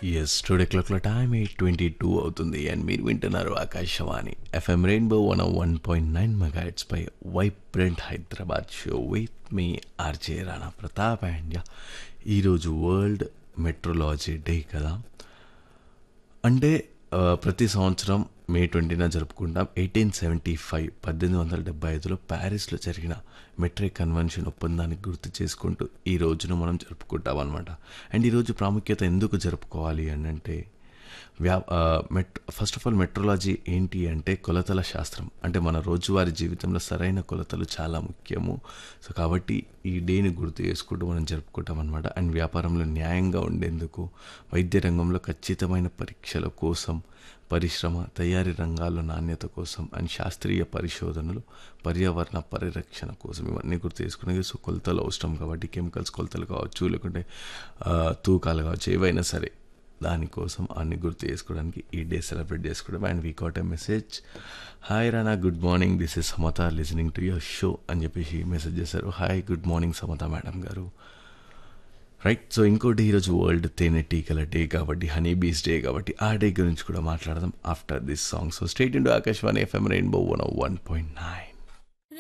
yes today క్లాక్లో time eight twenty two అవుతుంది and మీరు వింటున్నారు Akashvani FM rainbow one one point nine megahertz పై vibrant Hyderabad show with me RJ Rana Pratap and ya ఈరోజు world metrology day కదా అంటే ఆ, ప్రతి సంవత్సరం మే ట్వంటీన జరుపుకుంటాం ఎయిటీన్ సెవెంటీ ఫైవ్ పద్దెనిమిది వందల డెబ్బై ఐదులో ప్యారిస్లో జరిగిన మెట్రిక్ కన్వెన్షన్ ఒప్పందాన్ని గుర్తు చేసుకుంటూ ఈ రోజును మనం జరుపుకుంటాం అనమాట అండ్ ఈరోజు ప్రాముఖ్యత ఎందుకు జరుపుకోవాలి అని అంటే వ్యా ఆ, met first of all metrology ఏంటి అంటే కొలతల శాస్త్రం అంటే మన రోజువారీ జీవితంలో సరైన కొలతలు చాలా ముఖ్యము సో కాబట్టి ఈ డేని గుర్తు చేసుకుంటూ మనం జరుపుకుంటాం అనమాట అండ్ వ్యాపారంలో న్యాయంగా ఉండేందుకు వైద్య రంగంలో ఖచ్చితమైన పరీక్షల కోసం పరిశ్రమ తయారీ రంగాల్లో నాణ్యత కోసం అండ్ శాస్త్రీయ పరిశోధనలు పర్యావరణ పరిరక్షణ కోసం ఇవన్నీ గుర్తు చేసుకునేది సో కొలతలు అవసరం కాబట్టి కెమికల్స్ కొలతలు కావచ్చు లేకుంటే ఆ, తూకాలు కావచ్చు ఏవైనా సరే దానికోసం అన్ని గుర్తు చేసుకోవడానికి ఈ డే సెలబ్రేట్ చేసుకోవడం and we got a message hi Rana good morning this is Samatha listening to your show అని చెప్పేసి మెసేజ్ చేశారు hi good morning Samatha madam గారు రైట్ సో ఇంకోటి ఈరోజు వరల్డ్ తేనెటీగల డే కాబట్టి హనీ బీస్ డే కాబట్టి ఆ డే గురించి కూడా మాట్లాడదాం after this song so state into Akashvani FM rainbow one one point nine